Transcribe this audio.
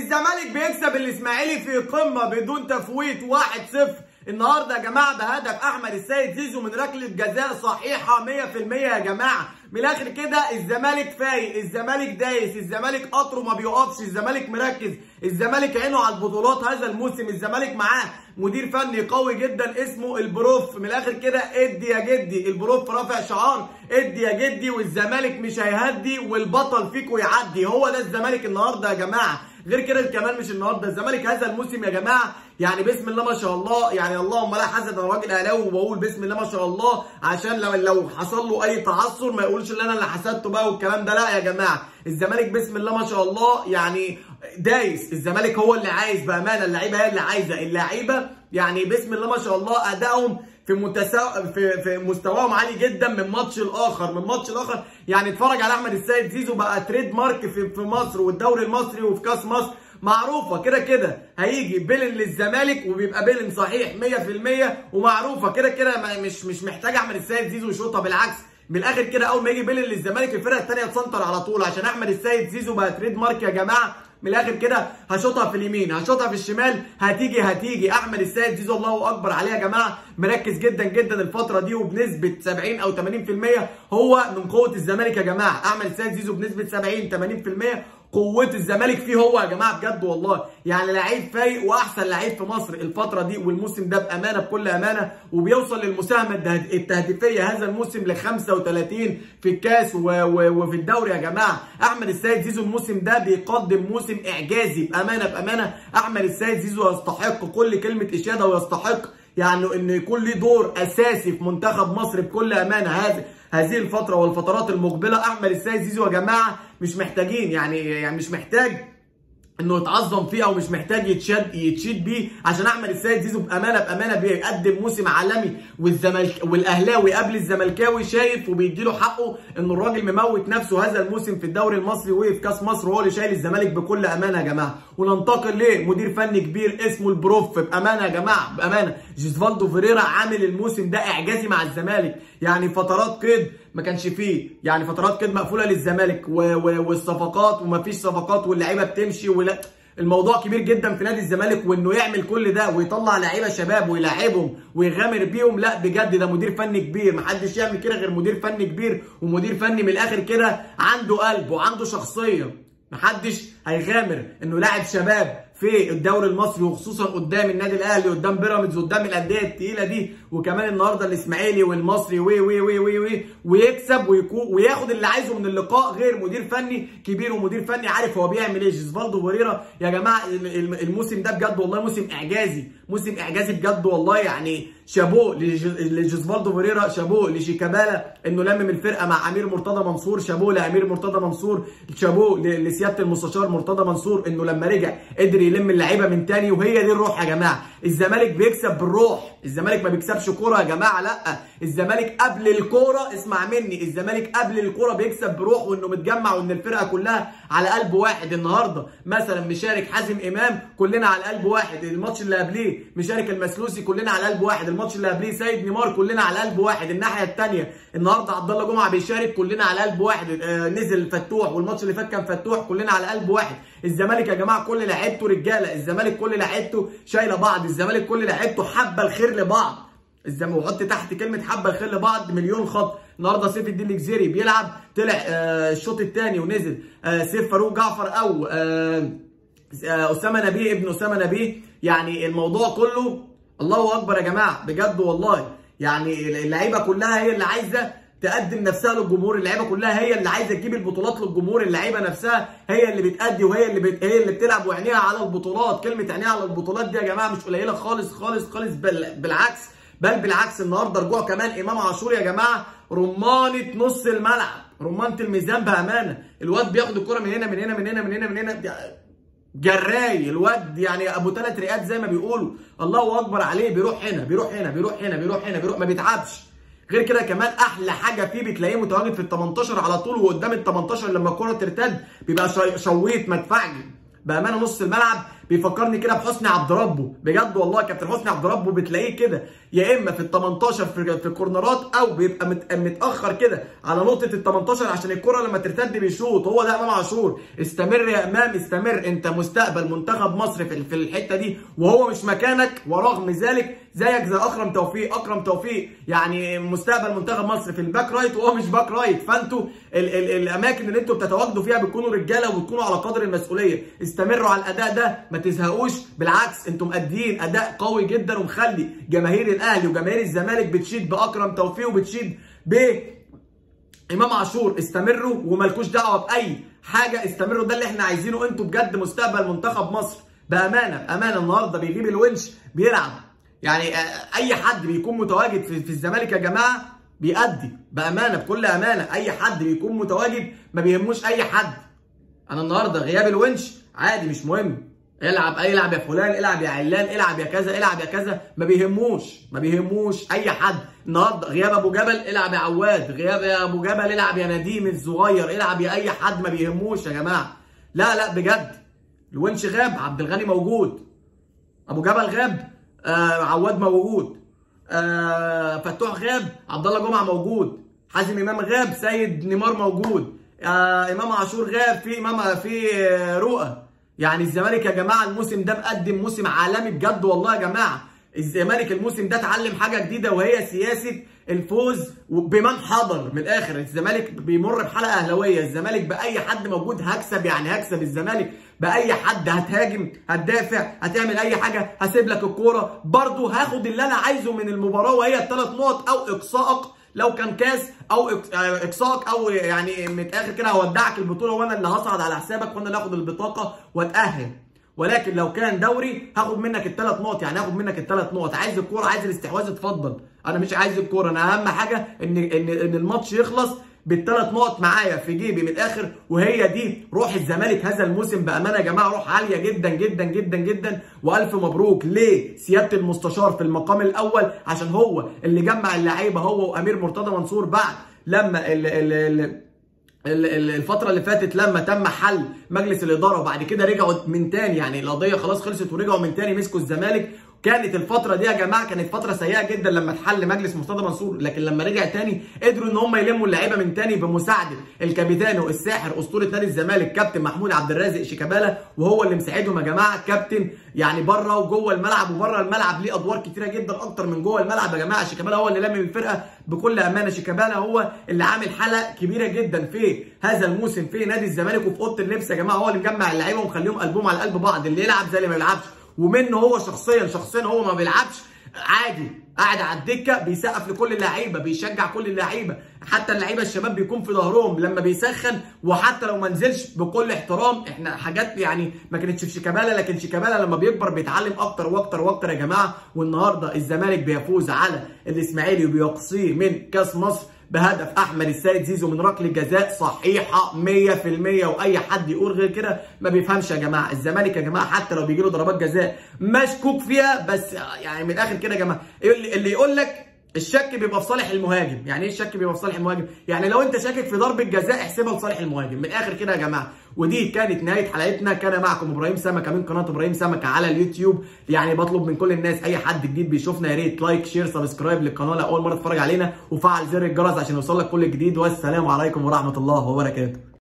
الزمالك بيكسب الاسماعيلي في قمه بدون تفويت 1-0 النهارده يا جماعه بهدف احمد السيد زيزو من ركله جزاء صحيحه 100% يا جماعه من الاخر كده الزمالك فايق الزمالك دايس الزمالك قطره ما بيقفش الزمالك مركز الزمالك عينه على البطولات هذا الموسم الزمالك معاه مدير فني قوي جدا اسمه البروف من الاخر كده ادي يا جدي البروف رافع شعار ادي يا جدي والزمالك مش هيهدي والبطل فيكو يعدي هو ده الزمالك النهارده يا جماعه غير كده كمان مش النهارده الزمالك هذا الموسم يا جماعه يعني بسم الله ما شاء الله يعني اللهم لا حسد انا راجل اهلاوي وبقول بسم الله ما شاء الله عشان لو لو حصل له اي تعثر ما يقولش ان انا اللي حسدته بقى والكلام ده لا يا جماعه الزمالك بسم الله ما شاء الله يعني دايس الزمالك هو اللي عايز بامانه اللعيبه هي اللي عايزه اللعيبه يعني بسم الله ما شاء الله ادائهم في متساو في في مستواهم عالي جدا من ماتش لاخر من ماتش لاخر يعني اتفرج على احمد السيد زيزو بقى تريد مارك في في مصر والدوري المصري وفي كاس مصر معروفه كده كده هيجي بيلن للزمالك وبيبقى بيلن صحيح 100% ومعروفه كده كده مش مش محتاج احمد السيد زيزو يشوطها بالعكس من الاخر كده اول ما يجي بيلن للزمالك الفرقه الثانيه تسنطر على طول عشان احمد السيد زيزو بقى تريد مارك يا جماعه من الاخر كده هشوطها في اليمين هشوطها في الشمال هتيجي هتيجي احمد السيد زيزو الله اكبر عليه يا جماعه مركز جدا جدا الفتره دي وبنسبه 70 او 80% هو من قوه الزمالك يا جماعه احمد السيد زيزو بنسبه 70 80% قوه الزمالك فيه هو يا جماعه بجد والله يعني لعيب فايق واحسن لعيب في مصر الفتره دي والموسم ده بامانه بكل امانه وبيوصل للمساهمه التهديفيه هذا الموسم ل 35 في الكاس وفي الدوري يا جماعه احمد السيد زيزو الموسم ده بيقدم موسم اعجازي بامانه بامانه احمد السيد زيزو يستحق كل كلمه اشاده ويستحق يعني انه يكون له دور اساسي في منتخب مصر بكل امانه هذه هذه الفتره والفترات المقبله احمد السيد زيزو يا جماعه مش محتاجين يعني يعني مش محتاج انه يتعظم فيه او مش محتاج يتشد يتشيد بيه عشان احمد السيد زيزو بامانه بامانه بيقدم موسم عالمي والزمالك والاهلاوي قبل الزملكاوي شايف وبيديله حقه ان الراجل مموت نفسه هذا الموسم في الدوري المصري وفي كاس مصر وهو اللي شايل الزمالك بكل امانه يا جماعه وننتقل لمدير فني كبير اسمه البروف بامانه يا جماعه بامانه جيزفالدو فيريرا عامل الموسم ده اعجازي مع الزمالك يعني فترات قيد ما كانش فيه يعني فترات قيد مقفوله للزمالك والصفقات ومفيش صفقات واللعيبه بتمشي ولا الموضوع كبير جدا في نادي الزمالك وانه يعمل كل ده ويطلع لعيبه شباب ويلاعبهم ويغامر بيهم لا بجد ده مدير فني كبير محدش يعمل كده غير مدير فني كبير ومدير فني من الاخر كده عنده قلب وعنده شخصيه محدش هيغامر انه لاعب شباب في الدوري المصري وخصوصا قدام النادي الاهلي قدام بيراميدز قدام الانديه الثقيله دي وكمان النهارده الاسماعيلي والمصري وي وي وي وي وي ويكسب ويكون وياخد اللي عايزه من اللقاء غير مدير فني كبير ومدير فني عارف هو بيعمل ايه جيزفالدو بوريرا يا جماعه الموسم ده بجد والله موسم اعجازي موسم اعجازي بجد والله يعني شابوه لجيزفالدو بوريرا شابوه لشيكابالا انه لمم الفرقه مع امير مرتضى منصور شابوه لامير مرتضى منصور شابوه لسياده المستشار مرتضى منصور انه لما رجع قدر يلم اللعيبه من تاني وهي دي الروح يا جماعه الزمالك بيكسب بالروح الزمالك ما بيكسبش كوره يا جماعه لا الزمالك قبل الكوره اسمع مني الزمالك قبل الكوره بيكسب بروح وانه متجمع وان الفرقه كلها على قلب واحد النهارده مثلا مشارك حازم امام كلنا على قلب واحد الماتش اللي قبليه مشارك المسلوسي كلنا على قلب واحد الماتش اللي قبليه سيد نيمار كلنا على قلب واحد الناحيه الثانيه النهارده عبد الله جمعه بيشارك كلنا على قلب واحد آه نزل فتوح والماتش اللي فات كان فتوح كلنا على قلب واحد الزمالك يا جماعه كل لعيبته رجاله الزمالك كل لعيبته شايله بعض الزمالك كل لعيبته حابه الخير لبعض الزمالك وحط تحت كلمه حابه الخير لبعض مليون خط النهارده سيف الدين الجزيري بيلعب طلع آه الشوط الثاني ونزل آه سيف فاروق جعفر او آه اسامه نبيه ابن اسامه نبيه يعني الموضوع كله الله اكبر يا جماعه بجد والله يعني اللعيبه كلها هي اللي عايزه تقدم نفسها للجمهور اللعيبه كلها هي اللي عايزه تجيب البطولات للجمهور اللعيبه نفسها هي اللي بتأدي وهي اللي بت... هي اللي بتلعب وعينيها على البطولات كلمه عينيها على البطولات دي يا جماعه مش قليله خالص خالص خالص بل... بالعكس بل بالعكس النهارده رجوع كمان امام عاشور يا جماعه رمانه نص الملعب رمانه الميزان بامانه الواد بياخد الكره من هنا من هنا من هنا من هنا من هنا جراي الواد يعني ابو ثلاث رئات زي ما بيقولوا الله اكبر عليه بيروح هنا بيروح هنا بيروح هنا بيروح هنا بيروح ما بيتعبش غير كده كمان احلى حاجه فيه بتلاقيه متواجد في ال 18 على طول وقدام ال 18 لما الكره ترتد بيبقى شويت مدفعجي بامانه نص الملعب بيفكرني كده بحسني عبد ربه بجد والله كابتن حسني عبد ربه بتلاقيه كده يا اما في ال 18 في في الكورنرات او بيبقى مت- متاخر كده على نقطه ال 18 عشان الكره لما ترتد بيشوط هو ده امام عاشور استمر يا امام استمر انت مستقبل منتخب مصر في في الحته دي وهو مش مكانك ورغم ذلك زيك زي اكرم توفيق اكرم توفيق يعني مستقبل منتخب مصر في الباك رايت وهو مش باك رايت فانتوا ال ال الاماكن اللي انتوا بتتواجدوا فيها بتكونوا رجاله وبتكونوا على قدر المسؤوليه استمروا على الاداء ده ما تزهقوش بالعكس انتم مأديين اداء قوي جدا ومخلي جماهير الاهلي وجماهير الزمالك بتشيد باكرم توفيق وبتشيد ب امام عاشور استمروا ومالكوش دعوه باي حاجه استمروا ده اللي احنا عايزينه انتوا بجد مستقبل منتخب مصر بامانه بامانه النهارده بيجيب الونش بيلعب يعني آه، اي حد بيكون متواجد في, في الزمالك يا جماعه بيأدي بامانه بكل امانه اي حد بيكون متواجد ما بيهموش اي حد انا النهارده غياب الونش عادي مش مهم العب العب يا فلان العب يا علان العب يا كذا العب يا كذا ما بيهموش ما بيهموش اي حد النهارده غياب ابو جبل العب يا عواد غياب يا ابو جبل العب يا نديم الصغير العب يا اي حد ما بيهموش يا جماعه لا لا بجد الونش غاب عبد الغني موجود ابو جبل غاب آه عواد موجود آه فتوح غاب عبد الله جمعه موجود حازم امام غاب سيد نيمار موجود آه امام عاشور غاب في امام في آه، رؤى يعني الزمالك يا جماعه الموسم ده مقدم موسم عالمي بجد والله يا جماعه الزمالك الموسم ده اتعلم حاجه جديده وهي سياسه الفوز بمن حضر من الاخر الزمالك بيمر بحلقه اهلاويه الزمالك باي حد موجود هكسب يعني هكسب الزمالك باي حد هتهاجم هتدافع هتعمل اي حاجه هسيب لك الكوره برضو هاخد اللي انا عايزه من المباراه وهي الثلاث نقط او اقصائك لو كان كاس او إق- آه، اقصائك او يعني من الاخر كده هودعك البطوله وانا اللي هصعد على حسابك وانا اللي هاخد البطاقه واتاهل ولكن لو كان دوري هاخد منك الثلاث نقط يعني هاخد منك الثلاث نقط عايز الكوره عايز الاستحواذ اتفضل انا مش عايز الكوره انا اهم حاجه ان ان ان الماتش يخلص بالثلاث نقط معايا في جيبي من الاخر وهي دي روح الزمالك هذا الموسم بامانه يا جماعه روح عاليه جدا جدا جدا جدا والف مبروك لسياده المستشار في المقام الاول عشان هو اللي جمع اللعيبه هو وامير مرتضى منصور بعد لما ال ال ال ال- ال- الفترة اللي فاتت لما تم حل مجلس الإدارة وبعد كده رجعوا من تاني يعني القضية خلاص خلصت ورجعوا من تاني مسكوا الزمالك كانت الفترة دي يا جماعة كانت فترة سيئة جدا لما اتحل مجلس مرتضى منصور لكن لما رجع تاني قدروا ان هم يلموا اللعيبة من تاني بمساعدة الكابيتانو الساحر أسطورة نادي الزمالك كابتن محمود عبد الرازق شيكابالا وهو اللي مساعدهم يا جماعة كابتن يعني بره وجوه الملعب وبره الملعب ليه أدوار كتيرة جدا أكتر من جوه الملعب يا جماعة شيكابالا هو اللي لم الفرقة بكل أمانة شيكابالا هو اللي عامل حلقة كبيرة جدا في هذا الموسم في نادي الزمالك وفي اوضه اللبس يا جماعه هو اللي مجمع اللعيبه ومخليهم قلبهم على قلب بعض اللي يلعب زي اللي ما بيلعبش ومنه هو شخصيا شخصيا هو ما بيلعبش عادي قاعد على الدكه بيسقف لكل اللعيبه بيشجع كل اللعيبه حتى اللعيبه الشباب بيكون في ظهرهم لما بيسخن وحتى لو ما نزلش بكل احترام احنا حاجات يعني ما كانتش في شيكابالا لكن شيكابالا لما بيكبر بيتعلم اكتر واكتر واكتر يا جماعه والنهارده الزمالك بيفوز على الاسماعيلي وبيقصيه من كاس مصر بهدف احمد السيد زيزو من ركله جزاء صحيحه 100% واي حد يقول غير كده ما بيفهمش يا جماعه الزمالك يا جماعه حتى لو بيجي له ضربات جزاء مشكوك فيها بس يعني من الاخر كده يا جماعه اللي اللي يقول لك الشك بيبقى في صالح المهاجم يعني ايه الشك بيبقى في صالح المهاجم يعني لو انت شاكك في ضربه جزاء احسبها لصالح المهاجم من الاخر كده يا جماعه ودي كانت نهايه حلقتنا كان معكم ابراهيم سمكه من قناه ابراهيم سمكه على اليوتيوب يعني بطلب من كل الناس اي حد جديد بيشوفنا يا ريت لايك شير سبسكرايب للقناه لو اول مره تتفرج علينا وفعل زر الجرس عشان يوصلك كل جديد والسلام عليكم ورحمه الله وبركاته